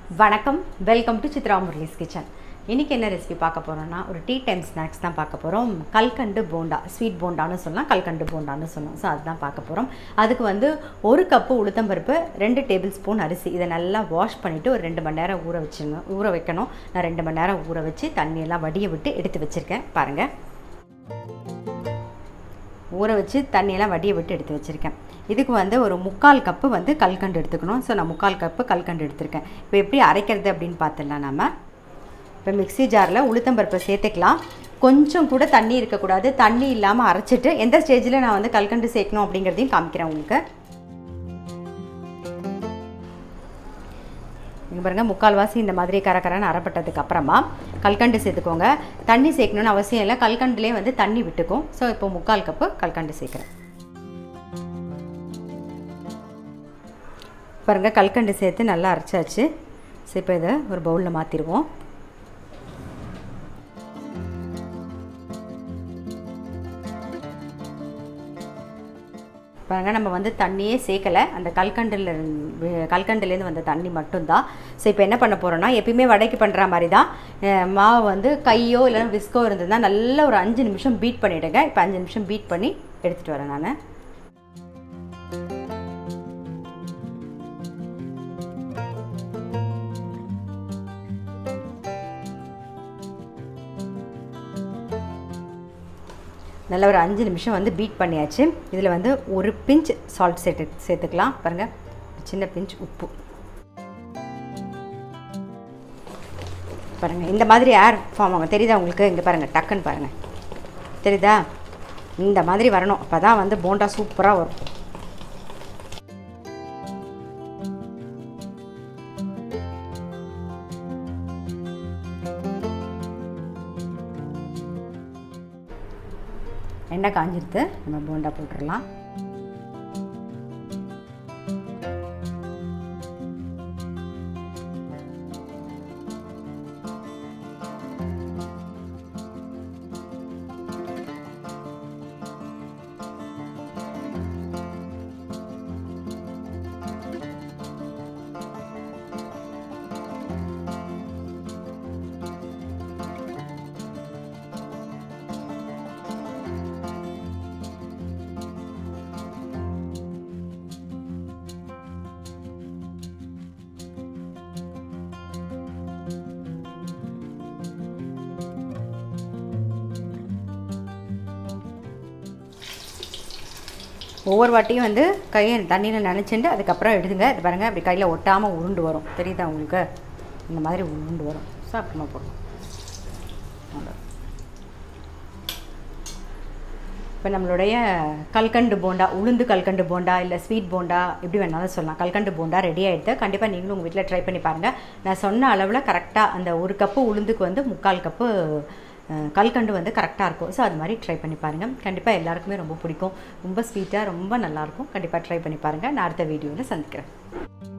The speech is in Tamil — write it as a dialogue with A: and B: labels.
A: வணக்கம் welcome to Chitra Murali's kitchen இன்றைக்கி என்ன ரெசிபி பார்க்க போகிறோம்னா ஒரு டீ டைம் ஸ்நாக்ஸ் தான் பார்க்க போகிறோம் கல்கண்டு போண்டா ஸ்வீட் போண்டான்னு சொல்லலாம் கல்கண்டு போண்டான்னு சொல்லலாம் ஸோ அதுதான் பார்க்க போகிறோம் அதுக்கு வந்து ஒரு கப்பு உளுத்தம்பருப்பு ரெண்டு டேபிள் ஸ்பூன் அரிசி இதை நல்லா வாஷ் பண்ணிவிட்டு ஒரு ரெண்டு மணி நேரம் ஊற வச்சுங்க ஊற வைக்கணும் நான் ரெண்டு மணி நேரம் ஊற வச்சு தண்ணியெல்லாம் வடிய விட்டு எடுத்து வச்சுருக்கேன் பாருங்கள் ஊற வச்சு தண்ணியெல்லாம் வடிய விட்டு எடுத்து வச்சுருக்கேன் இதுக்கு வந்து ஒரு முக்கால் கப்பு வந்து கல்கண்டு எடுத்துக்கணும் ஸோ நான் முக்கால் கப்பு கல்கண்டு எடுத்திருக்கேன் இப்போ எப்படி அரைக்கிறது அப்படின்னு பார்த்துடலாம் நம்ம இப்போ மிக்ஸி ஜாரில் உளுத்தம்பருப்பை சேர்த்துக்கலாம் கொஞ்சம் கூட தண்ணி இருக்கக்கூடாது தண்ணி இல்லாமல் அரைச்சிட்டு எந்த ஸ்டேஜில் நான் வந்து கல்கண்டு சேர்க்கணும் அப்படிங்கிறதையும் காமிக்கிறேன் உங்களுக்கு இங்கே பாருங்கள் முக்கால்வாசி இந்த மாதிரி கரகரன்னு அரைப்பட்டதுக்கு அப்புறமா கல்கண்டு சேர்த்துக்கோங்க தண்ணி சேர்க்கணும்னு அவசியம் இல்லை கல்கண்டுலேயே வந்து தண்ணி விட்டுக்கும் ஸோ இப்போ முக்கால் கப்பு கல்கண்டு சேர்க்குறேன் பாருங்கள் கல்கண்டு சேர்த்து நல்லா அரைச்சாச்சு ஸோ இப்போ இதை ஒரு பவுலில் மாற்றிடுவோம் பாருங்கள் நம்ம வந்து தண்ணியே சேர்க்கலை அந்த கல்கண்டில் கல்கண்டுலேருந்து வந்த தண்ணி மட்டும்தான் ஸோ இப்போ என்ன பண்ண போகிறோன்னா எப்பயுமே வடைக்கு பண்ணுற மாதிரி தான் மாவு வந்து கையோ இல்லைன்னா விஸ்கோ இருந்ததுன்னா நல்லா ஒரு அஞ்சு நிமிஷம் பீட் பண்ணிவிடுங்க இப்போ அஞ்சு நிமிஷம் பீட் பண்ணி எடுத்துகிட்டு வரேன் நான் நல்ல ஒரு அஞ்சு நிமிஷம் வந்து பீட் பண்ணியாச்சு இதில் வந்து ஒரு பிஞ்ச் சால்ட் சேர்த்து சேர்த்துக்கலாம் பாருங்கள் சின்ன பிஞ்ச் உப்பு பாருங்கள் இந்த மாதிரி ஏர் ஃபார்ம் ஆகும் தெரியுதா உங்களுக்கு இங்கே பாருங்கள் டக்குன்னு பாருங்கள் தெரியுதா இந்த மாதிரி வரணும் அப்போ தான் வந்து போண்டா சூப்பராக வரும் எண்ணெய் காஞ்சிருத்து நம்ம போண்டா போட்டுடலாம் ஒவ்வொரு வாட்டியும் வந்து கையை தண்ணியில் நினச்சிட்டு அதுக்கப்புறம் எடுத்துங்க இது பாருங்கள் அப்படி கையில் ஒட்டாமல் உருண்டு வரும் தெரியுதா உங்களுக்கு இந்த மாதிரி உருண்டு வரும் ஸோ அப்புறமா போடும் இப்போ நம்மளுடைய கல்கண்டு போண்டா உளுந்து கல்கண்டு போண்டா இல்லை ஸ்வீட் போண்டா எப்படி வேணாலும் சொல்லலாம் கல்கண்டு போண்டா ரெடி ஆகிடுது கண்டிப்பாக நீங்களும் உங்கள் வீட்டில் ட்ரை பண்ணி பாருங்கள் நான் சொன்ன அளவில் கரெக்டாக அந்த ஒரு கப்பு உளுந்துக்கு வந்து முக்கால் கப்பு கல்கண்டு வந்து கரெக்டாக இருக்கும் ஸோ அது மாதிரி ட்ரை பண்ணி பாருங்கள் கண்டிப்பாக எல்லாருக்குமே ரொம்ப பிடிக்கும் ரொம்ப ஸ்வீட்டாக ரொம்ப நல்லாயிருக்கும் கண்டிப்பாக ட்ரை பண்ணி பாருங்கள் நான் அடுத்த வீடியோவில் சந்திக்கிறேன்